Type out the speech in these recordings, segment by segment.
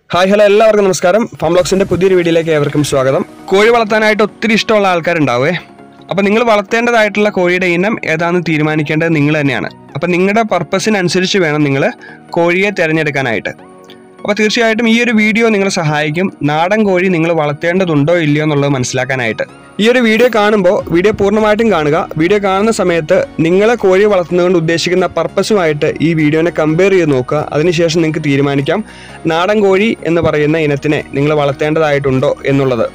hi hello എല്ലാവർക്കും നമസ്കാരം ഫാംലോക്സിന്റെ പുതിയൊരു വീഡിയോയിലേക്ക് ഏവർക്കും സ്വാഗതം കോഴി വളർത്താനായിട്ട് ഒത്തിരി ഇഷ്ടമുള്ള ആൾക്കാരുണ്ടാവേ അപ്പോൾ നിങ്ങൾ വളർത്തേണ്ടതായിട്ടുള്ള കോഴിയുടെ ഇനം ഏതാണെന്ന് തീരുമാനിക്കേണ്ടത് നിങ്ങൾ തന്നെയാണ് അപ്പോൾ നിങ്ങളുടെ പർപ്പസിനനുസരിച്ച് വേണം നിങ്ങൾ കോഴിയെ തിരഞ്ഞെടുക്കാനായിട്ട് അപ്പോൾ തീർച്ചയായിട്ടും ഈ ഒരു വീഡിയോ നിങ്ങളെ സഹായിക്കും നാടൻ കോഴി നിങ്ങൾ വളർത്തേണ്ടതുണ്ടോ ഇല്ലയോ എന്നുള്ളത് മനസ്സിലാക്കാനായിട്ട് ഈ ഒരു വീഡിയോ കാണുമ്പോൾ വീഡിയോ പൂർണ്ണമായിട്ടും കാണുക വീഡിയോ കാണുന്ന സമയത്ത് നിങ്ങളെ കോഴി വളർത്തുന്നതുകൊണ്ട് ഉദ്ദേശിക്കുന്ന പർപ്പസുമായിട്ട് ഈ വീഡിയോനെ കമ്പയർ ചെയ്ത് നോക്കുക അതിനുശേഷം നിങ്ങൾക്ക് തീരുമാനിക്കാം നാടൻ കോഴി എന്ന് പറയുന്ന ഇനത്തിനെ നിങ്ങൾ വളർത്തേണ്ടതായിട്ടുണ്ടോ എന്നുള്ളത്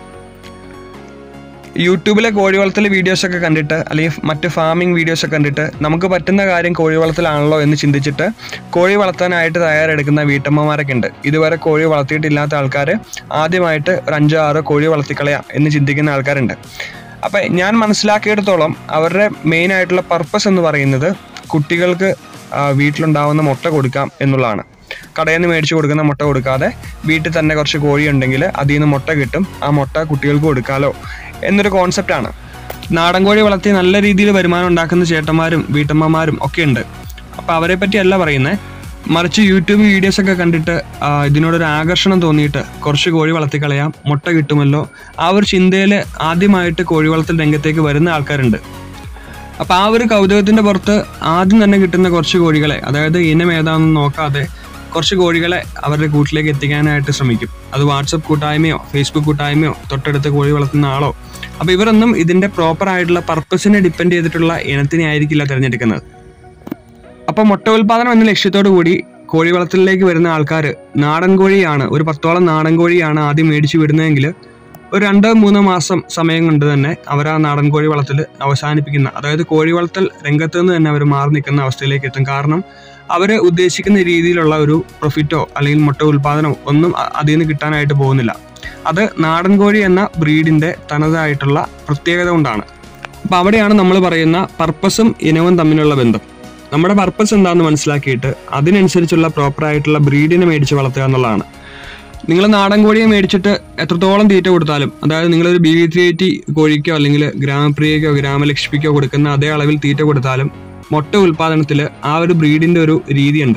യൂട്യൂബിലെ കോഴി വളർത്തൽ വീഡിയോസൊക്കെ കണ്ടിട്ട് അല്ലെങ്കിൽ മറ്റ് ഫാമിംഗ് വീഡിയോസൊക്കെ കണ്ടിട്ട് നമുക്ക് പറ്റുന്ന കാര്യം കോഴി വളർത്തലാണല്ലോ എന്ന് ചിന്തിച്ചിട്ട് കോഴി വളർത്താനായിട്ട് തയ്യാറെടുക്കുന്ന വീട്ടമ്മമാരൊക്കെ ഉണ്ട് ഇതുവരെ കോഴി വളർത്തിയിട്ടില്ലാത്ത ആൾക്കാർ ആദ്യമായിട്ട് ഒരു അഞ്ചോ ആറോ കോഴി വളർത്തിക്കളയാം എന്ന് ചിന്തിക്കുന്ന ആൾക്കാരുണ്ട് അപ്പം ഞാൻ മനസ്സിലാക്കിയിടത്തോളം അവരുടെ മെയിൻ ആയിട്ടുള്ള പർപ്പസ് എന്ന് പറയുന്നത് കുട്ടികൾക്ക് ആ, വീട്ടിലുണ്ടാവുന്ന മുട്ട കൊടുക്കാം എന്നുള്ളതാണ് കടയിൽ നിന്ന് മേടിച്ച് കൊടുക്കുന്ന മുട്ട കൊടുക്കാതെ വീട്ടിൽ തന്നെ കുറച്ച് കോഴി ഉണ്ടെങ്കിൽ അതിൽ നിന്ന് മുട്ട കിട്ടും ആ മുട്ട കുട്ടികൾക്ക് കൊടുക്കാലോ എന്നൊരു കോൺസെപ്റ്റാണ് നാടൻ കോഴി വളർത്തി നല്ല രീതിയിൽ വരുമാനം ഉണ്ടാക്കുന്ന ചേട്ടന്മാരും വീട്ടമ്മമാരും ഒക്കെ ഉണ്ട് അപ്പോൾ അവരെ പറ്റിയല്ല പറയുന്നത് മറിച്ച് യൂട്യൂബ് വീഡിയോസ് ഒക്കെ കണ്ടിട്ട് ആ, ഇതിനോടൊരു ആകർഷണം തോന്നിയിട്ട് കുറച്ച് കോഴി വളർത്തിക്കളയാം മുട്ട കിട്ടുമല്ലോ ആ ഒരു ചിന്തയിൽ ആദ്യമായിട്ട് കോഴി വളർത്തൽ രംഗത്തേക്ക് വരുന്ന ആൾക്കാരുണ്ട് അപ്പോൾ ആ ഒരു കൗതുകത്തിൻ്റെ പുറത്ത് ആദ്യം തന്നെ കിട്ടുന്ന കുറച്ച് കോഴികളെ അതായത് ഇനം ഏതാണെന്ന് നോക്കാതെ കുറച്ച് കോഴികളെ അവരുടെ കൂട്ടിലേക്ക് എത്തിക്കാനായിട്ട് ശ്രമിക്കും അത് വാട്സപ്പ് കൂട്ടായ്മയോ ഫേസ്ബുക്ക് കൂട്ടായ്മയോ തൊട്ടടുത്ത് കോഴി വളർത്തുന്ന ആളോ അപ്പോൾ ഇവരൊന്നും ഇതിൻ്റെ പ്രോപ്പർ ആയിട്ടുള്ള പർപ്പസിനെ ഡിപ്പെൻഡ് ചെയ്തിട്ടുള്ള ഇനത്തിനെ ആയിരിക്കില്ല തിരഞ്ഞെടുക്കുന്നത് അപ്പോൾ മുട്ട ഉൽപാദനം എന്ന ലക്ഷ്യത്തോടു കൂടി കോഴി വളർത്തലിലേക്ക് വരുന്ന ആൾക്കാർ നാടൻ കോഴിയാണ് ഒരു പത്തോളം നാടൻ കോഴിയാണ് ആദ്യം മേടിച്ച് വിടുന്നതെങ്കിൽ ഒരു രണ്ടോ മൂന്നോ മാസം സമയം കൊണ്ട് തന്നെ അവർ ആ നാടൻ കോഴി വളർത്തൽ അവസാനിപ്പിക്കുന്ന അതായത് കോഴി വളർത്തൽ രംഗത്ത് നിന്ന് തന്നെ അവർ മാറി നിൽക്കുന്ന അവസ്ഥയിലേക്ക് എത്തും കാരണം അവർ ഉദ്ദേശിക്കുന്ന രീതിയിലുള്ള ഒരു പ്രൊഫിറ്റോ അല്ലെങ്കിൽ മുട്ട ഉൽപാദനമോ ഒന്നും അ- അതിൽ നിന്ന് കിട്ടാനായിട്ട് പോകുന്നില്ല അത് നാടൻ കോഴി എന്ന ബ്രീഡിൻ്റെ തനതായിട്ടുള്ള പ്രത്യേകത കൊണ്ടാണ് അപ്പോൾ അവിടെയാണ് നമ്മൾ പറയുന്ന പർപ്പസും ഇനവും തമ്മിലുള്ള ബന്ധം നമ്മുടെ പർപ്പസ് എന്താണെന്ന് മനസ്സിലാക്കിയിട്ട് അതിനനുസരിച്ചുള്ള പ്രോപ്പർ ആയിട്ടുള്ള ബ്രീഡിനെ മേടിച്ച് വളർത്തുക എന്നുള്ളതാണ് നിങ്ങൾ നാടൻ കോഴിയെ മേടിച്ചിട്ട് എത്രത്തോളം തീറ്റ കൊടുത്താലും അതായത് നിങ്ങളൊരു ബി വി ത്രീ എയ്റ്റി കോഴിക്കോ അല്ലെങ്കിൽ ഗ്രാമപ്രിയക്കോ ഗ്രാമലക്ഷ്മിക്കോ കൊടുക്കുന്ന അതേ അളവിൽ തീറ്റ കൊടുത്താലും മുട്ട ഉൽപ്പാദനത്തിൽ ആ ഒരു ബ്രീഡിൻ്റെ ഒരു രീതിയുണ്ട്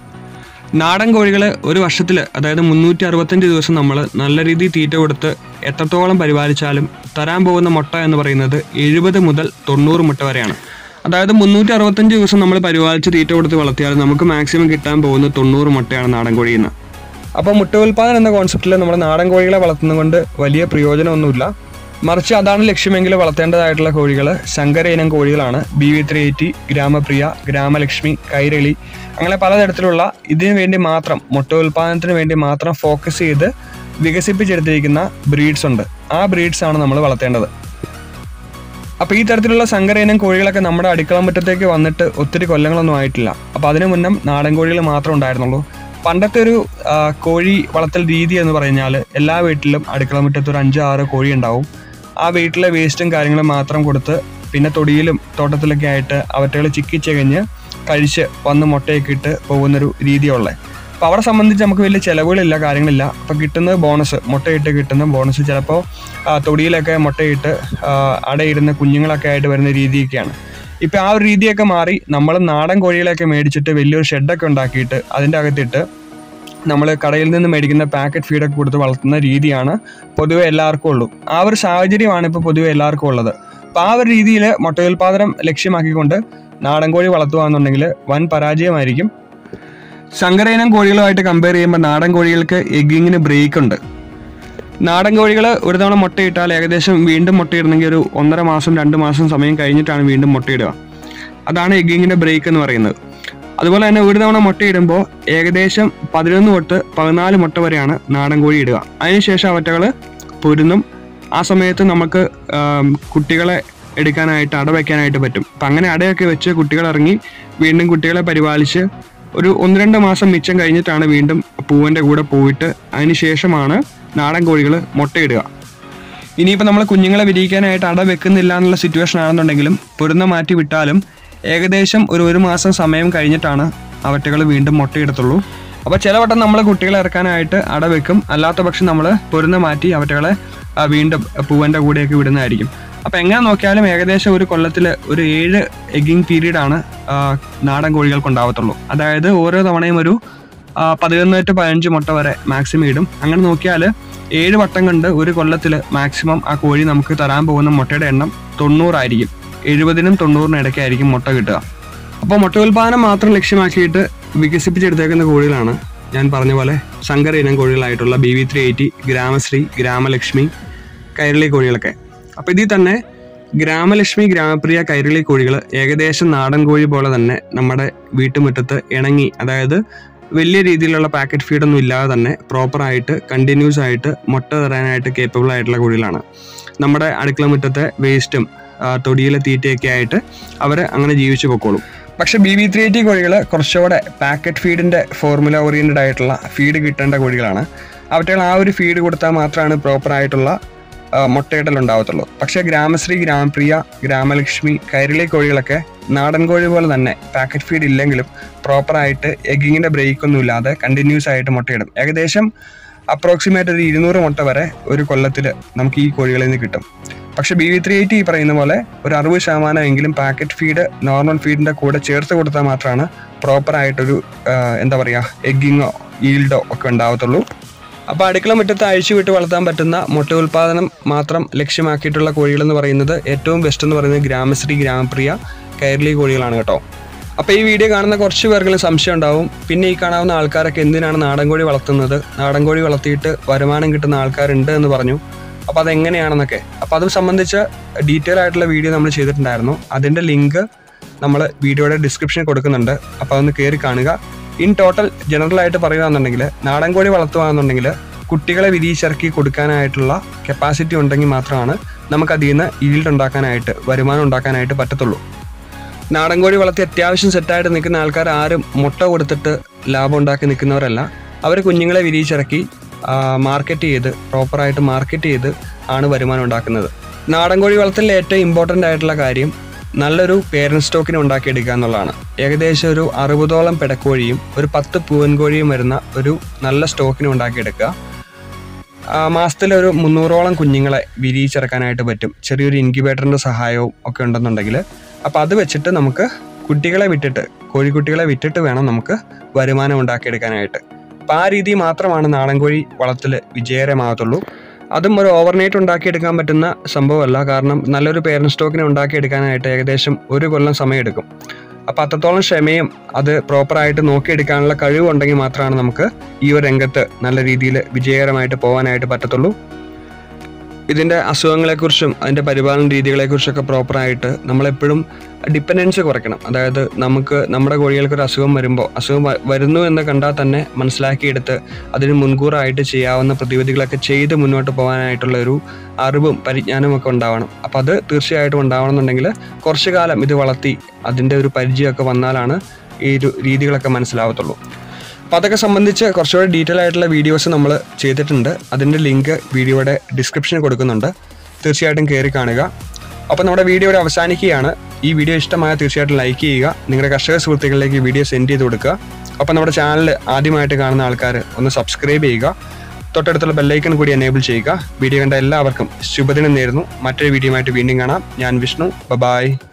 നാടൻ കോഴികൾ ഒരു വർഷത്തിൽ അതായത് മുന്നൂറ്റി അറുപത്തഞ്ച് ദിവസം നമ്മൾ നല്ല രീതിയിൽ തീറ്റ കൊടുത്ത് എത്രത്തോളം പരിപാലിച്ചാലും തരാൻ പോകുന്ന മുട്ട എന്ന് പറയുന്നത് എഴുപത് മുതൽ തൊണ്ണൂറ് മുട്ട വരെയാണ് അതായത് മുന്നൂറ്റി അറുപത്തഞ്ച് ദിവസം നമ്മൾ പരിപാലിച്ച് തീറ്റ കൊടുത്ത് വളർത്തിയാൽ നമുക്ക് മാക്സിമം കിട്ടാൻ പോകുന്നത് തൊണ്ണൂറ് മുട്ടയാണ് നാടൻ കോഴിയിൽ നിന്ന് അപ്പോൾ മുട്ട ഉൽപ്പാദനം എന്ന കോൺസെപ്റ്റിൽ നമ്മൾ നാടൻ കോഴികളെ വളർത്തുന്നതുകൊണ്ട് വലിയ പ്രയോജനമൊന്നുമില്ല മറിച്ച് അതാണ് ലക്ഷ്യമെങ്കിൽ വളർത്തേണ്ടതായിട്ടുള്ള കോഴികൾ സങ്കര ഇനം കോഴികളാണ് B V three eighty Gramapriya Gramalakshmi Kairali അങ്ങനെ പലതരത്തിലുള്ള ഇതിനു വേണ്ടി മാത്രം മുട്ട ഉൽപ്പാദനത്തിന് വേണ്ടി മാത്രം ഫോക്കസ് ചെയ്ത് വികസിപ്പിച്ചെടുത്തിരിക്കുന്ന ബ്രീഡ്സ് ഉണ്ട് ആ ബ്രീഡ്സ് ആണ് നമ്മൾ വളർത്തേണ്ടത് അപ്പോൾ ഈ തരത്തിലുള്ള സങ്കര ഇനം കോഴികളൊക്കെ നമ്മുടെ അടുക്കള മുറ്റത്തേക്ക് വന്നിട്ട് ഒത്തിരി കൊല്ലങ്ങളൊന്നും ആയിട്ടില്ല അപ്പോൾ അതിനു മുന്നം നാടൻ കോഴികൾ മാത്രം ഉണ്ടായിരുന്നുള്ളൂ പണ്ടത്തെ ഒരു ആ, കോഴി വളർത്തൽ രീതി എന്ന് പറഞ്ഞാൽ എല്ലാ വീട്ടിലും അടുക്കള മുറ്റത്ത് ഒരു അഞ്ചോ ആറോ കോഴി ഉണ്ടാവും ആ വീട്ടിലെ വേസ്റ്റും കാര്യങ്ങളും മാത്രം കൊടുത്ത് പിന്നെ തൊടിയിലും തോട്ടത്തിലൊക്കെ ആയിട്ട് അവറ്റകൾ ചിക്കിച്ചകഞ്ഞ് കഴിച്ച് വന്ന് മുട്ടയൊക്കെ ഇട്ട് പോകുന്നൊരു രീതിയുള്ളത് അപ്പോൾ അവരെ സംബന്ധിച്ച് നമുക്ക് വലിയ ചിലവുകളില്ല കാര്യങ്ങളില്ല അപ്പോൾ കിട്ടുന്നത് ബോണസ് മുട്ടയിട്ട് കിട്ടുന്ന ബോണസ് ചിലപ്പോൾ ആ, തൊടിയിലൊക്കെ മുട്ടയിട്ട് ആ, അടയിടുന്ന കുഞ്ഞുങ്ങളൊക്കെ ആയിട്ട് വരുന്ന രീതിയൊക്കെയാണ് ഇപ്പം ആ ഒരു രീതിയൊക്കെ മാറി നമ്മൾ നാടൻ കോഴികളെയൊക്കെ മേടിച്ചിട്ട് വലിയൊരു ഷെഡൊക്കെ ഉണ്ടാക്കിയിട്ട് അതിൻ്റെ അകത്തിട്ട് നമ്മൾ കടയിൽ നിന്ന് മേടിക്കുന്ന പാക്കറ്റ് ഫീഡൊക്കെ കൊടുത്ത് വളർത്തുന്ന രീതിയാണ് പൊതുവെ എല്ലാവർക്കും ഉള്ളൂ ആ ഒരു സാഹചര്യമാണ് ഇപ്പോൾ പൊതുവെ എല്ലാവർക്കും ഉള്ളത് അപ്പോൾ ആ ഒരു രീതിയിൽ മുട്ടയുൽപാദനം ലക്ഷ്യമാക്കിക്കൊണ്ട് നാടൻ കോഴി വളർത്തുകയാണെന്നുണ്ടെങ്കിൽ വൻ പരാജയമായിരിക്കും സങ്കരയിനം കോഴികളുമായിട്ട് കമ്പയർ ചെയ്യുമ്പോൾ നാടൻ കോഴികൾക്ക് എഗ്ഗിങ്ങിന് ബ്രേക്ക് ഉണ്ട് നാടൻ കോഴികൾ ഒരു തവണ മുട്ടയിട്ടാൽ ഏകദേശം വീണ്ടും മുട്ടയിടണമെങ്കിൽ ഒരു ഒന്നര മാസം രണ്ട് മാസം സമയം കഴിഞ്ഞിട്ടാണ് വീണ്ടും മുട്ടയിടുക അതാണ് എഗ്ഗിങ്ങിൻ്റെ ബ്രേക്ക് എന്ന് പറയുന്നത് അതുപോലെ തന്നെ ഒരു തവണ മുട്ടയിടുമ്പോൾ ഏകദേശം പതിനൊന്ന് തൊട്ട് പതിനാല് മുട്ട വരെയാണ് നാടൻ കോഴി ഇടുക അതിനുശേഷം അവറ്റകൾ പൊരുന്നും ആ സമയത്ത് നമുക്ക് ആം, കുട്ടികളെ എടുക്കാനായിട്ട് അട വയ്ക്കാനായിട്ട് പറ്റും അപ്പം അങ്ങനെ അടയൊക്കെ വെച്ച് കുട്ടികൾ ഇറങ്ങി വീണ്ടും കുട്ടികളെ പരിപാലിച്ച് ഒരു ഒന്ന് രണ്ട് മാസം മിച്ചം കഴിഞ്ഞിട്ടാണ് വീണ്ടും പൂവൻ്റെ കൂടെ പോയിട്ട് അതിന് ശേഷമാണ് നാടൻ കോഴികൾ മുട്ടയിടുക ഇനിയിപ്പോൾ നമ്മൾ കുഞ്ഞുങ്ങളെ വിരിയിക്കാനായിട്ട് അട വെക്കുന്നില്ല എന്നുള്ള സിറ്റുവേഷൻ ആണെന്നുണ്ടെങ്കിലും പൊരുന്ന മാറ്റി വിട്ടാലും ഏകദേശം ഒരു ഒരു മാസം സമയം കഴിഞ്ഞിട്ടാണ് അവറ്റകൾ വീണ്ടും മുട്ടയിടത്തുള്ളൂ അപ്പോൾ ചില വട്ടം നമ്മൾ കുട്ടികളെ ഇറക്കാനായിട്ട് അട വെക്കും അല്ലാത്ത പക്ഷം നമ്മൾ പൊരുന്ന മാറ്റി അവറ്റകളെ ആ, വീണ്ടും പൂവൻ്റെ കൂടെയൊക്കെ വിടുന്നതായിരിക്കും അപ്പോൾ എങ്ങനെ നോക്കിയാലും ഏകദേശം ഒരു കൊല്ലത്തിൽ ഒരു ഏഴ് എഗ്ഗിങ് പീരീഡാണ് നാടൻ കോഴികൾക്ക് ഉണ്ടാവത്തുള്ളൂ അതായത് ഓരോ തവണയും ഒരു ആ, പതിനൊന്ന് to പതിനഞ്ച് മുട്ട വരെ മാക്സിമം ഇടും അങ്ങനെ നോക്കിയാൽ ഏഴ് വട്ടം കൊണ്ട് ഒരു കൊല്ലത്തിൽ മാക്സിമം ആ കോഴി നമുക്ക് തരാൻ പോകുന്ന മുട്ടയുടെ എണ്ണം തൊണ്ണൂറായിരിക്കും എഴുപതിനും തൊണ്ണൂറിനും ഇടയ്ക്കായിരിക്കും മുട്ട കിട്ടുക അപ്പോൾ മുട്ട ഉൽപാദനം മാത്രം ലക്ഷ്യമാക്കിയിട്ട് വികസിപ്പിച്ചെടുത്തേക്കുന്ന കോഴികളാണ് ഞാൻ പറഞ്ഞ പോലെ ശങ്കര ഇനം കോഴികളായിട്ടുള്ള B V three eighty Gramashree Gramalakshmi Kairali കോഴികളൊക്കെ അപ്പോൾ ഇതിൽ തന്നെ ഗ്രാമലക്ഷ്മി ഗ്രാമപ്രിയ കൈരളി കോഴികൾ ഏകദേശം നാടൻ കോഴി പോലെ തന്നെ നമ്മുടെ വീട്ടുമുറ്റത്ത് ഇണങ്ങി അതായത് വലിയ രീതിയിലുള്ള പാക്കറ്റ് ഫീഡൊന്നും ഇല്ലാതെ തന്നെ പ്രോപ്പറായിട്ട് കണ്ടിന്യൂസ് ആയിട്ട് മുട്ട തരാനായിട്ട് കേപ്പബിൾ ആയിട്ടുള്ള കോഴികളാണ് നമ്മുടെ അടുക്കള മുറ്റത്തെ വേസ്റ്റും തൊടിയിലെ തീറ്റയൊക്കെ ആയിട്ട് അവർ അങ്ങനെ ജീവിച്ചു പൊക്കോളും പക്ഷെ ബി വി ത്രീ എയ്റ്റി കോഴികൾ കുറച്ചുകൂടെ പാക്കറ്റ് ഫീഡിൻ്റെ ഫോർമുല ഓറിയൻറ്റഡ് ആയിട്ടുള്ള ഫീഡ് കിട്ടേണ്ട കോഴികളാണ് അവറ്റകൾ ആ ഒരു ഫീഡ് കൊടുത്താൽ മാത്രമാണ് പ്രോപ്പറായിട്ടുള്ള മുട്ടയിടൽ ഉണ്ടാവത്തുള്ളൂ പക്ഷേ ഗ്രാമശ്രീ ഗ്രാമപ്രിയ ഗ്രാമലക്ഷ്മി കൈരളി കോഴികളൊക്കെ നാടൻ കോഴി പോലെ തന്നെ പാക്കറ്റ് ഫീഡ് ഇല്ലെങ്കിലും പ്രോപ്പറായിട്ട് എഗ്ഗിങ്ങിൻ്റെ ബ്രേക്ക് ഒന്നും ഇല്ലാതെ കണ്ടിന്യൂസ് ആയിട്ട് മുട്ടയിടും ഏകദേശം അപ്രോക്സിമേറ്റ് ഒരു ഇരുന്നൂറ് മുട്ട വരെ ഒരു കൊല്ലത്തിൽ നമുക്ക് ഈ കോഴികളിൽ നിന്ന് കിട്ടും പക്ഷേ ബി വി ത്രീ എയ്റ്റി ഈ പറയുന്ന പോലെ ഒരു അറുപത് ശതമാനം എങ്കിലും പാക്കറ്റ് ഫീഡ് നോർമൽ ഫീഡിൻ്റെ കൂടെ ചേർത്ത് കൊടുത്താൽ മാത്രമാണ് പ്രോപ്പറായിട്ടൊരു എന്താ പറയുക എഗ്ഗിങ്ങോ ഈൽഡോ ഒക്കെ ഉണ്ടാവത്തുള്ളൂ അപ്പോൾ അടുക്കള മുറ്റത്ത് അഴിച്ചു വിട്ട് വളർത്താൻ പറ്റുന്ന മുട്ട ഉൽപ്പാദനം മാത്രം ലക്ഷ്യമാക്കിയിട്ടുള്ള കോഴികൾ എന്ന് പറയുന്നത് ഏറ്റവും ബെസ്റ്റ് എന്ന് പറയുന്നത് ഗ്രാമശ്രീ ഗ്രാമപ്രിയ കൈരളി കോഴികളാണ് കേട്ടോ അപ്പോൾ ഈ വീഡിയോ കാണുന്ന കുറച്ച് പേർക്കെങ്കിലും സംശയം ഉണ്ടാവും പിന്നെ ഈ കാണാവുന്ന ആൾക്കാരൊക്കെ എന്തിനാണ് നാടൻ കോഴി വളർത്തുന്നത് നാടൻ കോഴി വളർത്തിയിട്ട് വരുമാനം കിട്ടുന്ന ആൾക്കാരുണ്ട് എന്ന് പറഞ്ഞു അപ്പോൾ അതെങ്ങനെയാണെന്നൊക്കെ അപ്പോൾ അത് സംബന്ധിച്ച് ഡീറ്റെയിൽ ആയിട്ടുള്ള വീഡിയോ നമ്മൾ ചെയ്തിട്ടുണ്ടായിരുന്നു അതിൻ്റെ ലിങ്ക് നമ്മൾ വീഡിയോയുടെ ഡിസ്ക്രിപ്ഷനിൽ കൊടുക്കുന്നുണ്ട് അപ്പോൾ അതൊന്ന് കയറി കാണുക ഇൻ ടോട്ടൽ ജനറൽ ആയിട്ട് പറയുകയാണെന്നുണ്ടെങ്കിൽ നാടൻ കോഴി വളർത്തുകയാണെന്നുണ്ടെങ്കിൽ കുട്ടികളെ വിരിയിച്ചിറക്കി കൊടുക്കാനായിട്ടുള്ള കപ്പാസിറ്റി ഉണ്ടെങ്കിൽ മാത്രമാണ് നമുക്ക് അതിൽ നിന്ന് ഈൽഡ് ഉണ്ടാക്കാനായിട്ട് വരുമാനം ഉണ്ടാക്കാനായിട്ട് പറ്റത്തുള്ളൂ നാടൻ കോഴി വളർത്തി അത്യാവശ്യം സെറ്റായിട്ട് നിൽക്കുന്ന ആൾക്കാർ ആരും മുട്ട കൊടുത്തിട്ട് ലാഭം ഉണ്ടാക്കി നിൽക്കുന്നവരല്ല അവർ കുഞ്ഞുങ്ങളെ വിരിയിച്ചിറക്കി മാർക്കറ്റ് ചെയ്ത് പ്രോപ്പറായിട്ട് മാർക്കറ്റ് ചെയ്ത് ആണ് വരുമാനം ഉണ്ടാക്കുന്നത് നാടൻ കോഴി വളർത്തലിൽ ഏറ്റവും ഇമ്പോർട്ടൻ്റ് ആയിട്ടുള്ള കാര്യം നല്ലൊരു പേരൻറ് സ്റ്റോക്കിനെ ഉണ്ടാക്കിയെടുക്കുക എന്നുള്ളതാണ് ഏകദേശം ഒരു അറുപതോളം പെടക്കോഴിയും ഒരു പത്ത് പൂവൻ കോഴിയും വരുന്ന ഒരു നല്ല സ്റ്റോക്കിനെ ഉണ്ടാക്കിയെടുക്കുക മാസത്തിൽ ഒരു മുന്നൂറോളം കുഞ്ഞുങ്ങളെ വിരിയിച്ചിറക്കാനായിട്ട് പറ്റും ചെറിയൊരു ഇൻക്യുബേറ്ററിൻ്റെ സഹായവും ഒക്കെ ഉണ്ടെന്നുണ്ടെങ്കിൽ അപ്പോൾ അത് വെച്ചിട്ട് നമുക്ക് കുട്ടികളെ വിട്ടിട്ട് കോഴിക്കുട്ടികളെ വിട്ടിട്ട് വേണം നമുക്ക് വരുമാനം ഉണ്ടാക്കിയെടുക്കാനായിട്ട് അപ്പോൾ ആ രീതി മാത്രമാണ് നാടൻ കോഴി വളർത്തൽ വിജയകരമാകത്തുള്ളൂ അതും ഒരു ഓവർനൈറ്റ് ഉണ്ടാക്കിയെടുക്കാൻ പറ്റുന്ന സംഭവമല്ല കാരണം നല്ലൊരു പേരൻറ് സ്റ്റോക്കിനെ ഉണ്ടാക്കിയെടുക്കാനായിട്ട് ഏകദേശം ഒരു കൊല്ലം സമയമെടുക്കും അപ്പോൾ അത്രത്തോളം ക്ഷമയും അത് പ്രോപ്പറായിട്ട് നോക്കിയെടുക്കാനുള്ള കഴിവുണ്ടെങ്കിൽ മാത്രമാണ് നമുക്ക് ഈ ഒരു രംഗത്ത് നല്ല രീതിയിൽ വിജയകരമായിട്ട് പോകാനായിട്ട് പറ്റത്തുള്ളൂ ഇതിൻ്റെ അസുഖങ്ങളെക്കുറിച്ചും അതിൻ്റെ പരിപാലന രീതികളെക്കുറിച്ചൊക്കെ പ്രോപ്പറായിട്ട് നമ്മളെപ്പോഴും ഡിപ്പെൻഡൻസ് കുറയ്ക്കണം അതായത് നമുക്ക് നമ്മുടെ കോഴികൾക്ക് ഒരു അസുഖം വരുമ്പോൾ അസുഖം വ- വരുന്നു എന്ന് കണ്ടാൽ തന്നെ മനസ്സിലാക്കിയെടുത്ത് അതിന് മുൻകൂറായിട്ട് ചെയ്യാവുന്ന പ്രതിവിധികളൊക്കെ ചെയ്ത് മുന്നോട്ട് പോകാനായിട്ടുള്ള ഒരു അറിവും പരിജ്ഞാനവും ഒക്കെ ഉണ്ടാവണം അപ്പം അത് തീർച്ചയായിട്ടും ഉണ്ടാവണം എന്നുണ്ടെങ്കിൽ കുറച്ചു കാലം ഇത് വളർത്തി അതിൻ്റെ ഒരു പരിചയമൊക്കെ വന്നാലാണ് ഈ ഒരു രീതികളൊക്കെ മനസ്സിലാവത്തുള്ളൂ അപ്പോൾ അതൊക്കെ സംബന്ധിച്ച് കുറച്ചുകൂടെ ഡീറ്റെയിൽ ആയിട്ടുള്ള വീഡിയോസ് നമ്മൾ ചെയ്തിട്ടുണ്ട് അതിൻ്റെ ലിങ്ക് വീഡിയോയുടെ ഡിസ്ക്രിപ്ഷനിൽ കൊടുക്കുന്നുണ്ട് തീർച്ചയായിട്ടും കയറി കാണുക അപ്പോൾ നമ്മുടെ വീഡിയോ ഇവിടെ അവസാനിക്കുകയാണ് ഈ വീഡിയോ ഇഷ്ടമായ തീർച്ചയായിട്ടും ലൈക്ക് ചെയ്യുക നിങ്ങളുടെ കർഷക സുഹൃത്തുക്കളിലേക്ക് ഈ വീഡിയോ സെൻഡ് ചെയ്ത് കൊടുക്കുക അപ്പോൾ നമ്മുടെ ചാനൽ ആദ്യമായിട്ട് കാണുന്ന ആൾക്കാർ ഒന്ന് സബ്സ്ക്രൈബ് ചെയ്യുക തൊട്ടടുത്തുള്ള ബെല്ലൈക്കൺ കൂടി എനേബിൾ ചെയ്യുക വീഡിയോ കണ്ട എല്ലാവർക്കും ശുഭദിനം നേരുന്നു മറ്റൊരു വീഡിയോ ആയിട്ട് വീണ്ടും കാണാം ഞാൻ വിഷ്ണു ബബായ്